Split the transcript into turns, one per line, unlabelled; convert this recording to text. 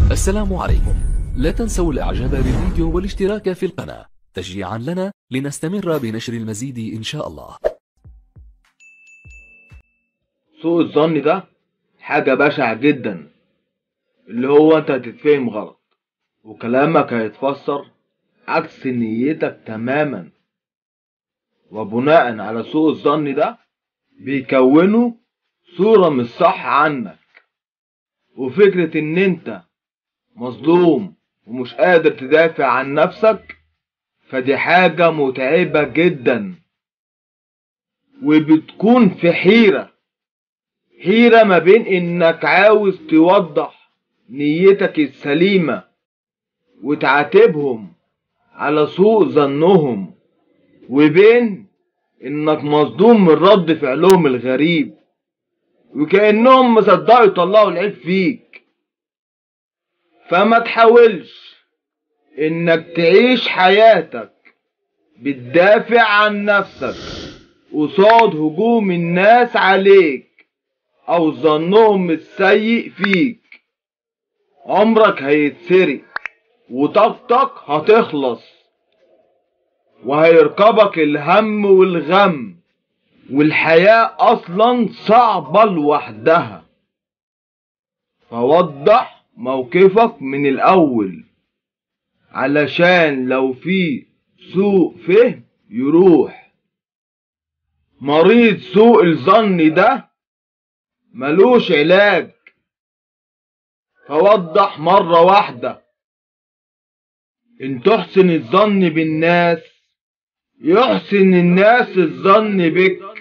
السلام عليكم لا تنسوا الاعجاب بالفيديو والاشتراك في القناة تشجيعا لنا لنستمر بنشر المزيد ان شاء الله
سوء الظن ده حاجة بشعة جدا اللي هو انت هتتفهم غلط وكلامك هيتفسر عكس نيتك تماما وبناء على سوء الظن ده بيكونوا صورة مش صح عنك وفكرة ان انت مظلوم ومش قادر تدافع عن نفسك فدي حاجة متعبة جدا وبتكون في حيرة حيرة ما بين انك عاوز توضح نيتك السليمة وتعاتبهم على سوء ظنهم وبين انك مصدوم من رد فعلهم الغريب وكأنهم مصدقوا يطلعوا العيب فيك فما تحاولش انك تعيش حياتك بتدافع عن نفسك قصاد هجوم الناس عليك او ظنهم السيء فيك عمرك هيتسرق وطاقتك هتخلص وهيركبك الهم والغم والحياة اصلا صعبة لوحدها فوضح موقفك من الاول علشان لو في سوء فهم يروح مريض سوء الظن ده ملوش علاج فوضح مرة واحدة ان تحسن الظن بالناس يحسن الناس الظن بك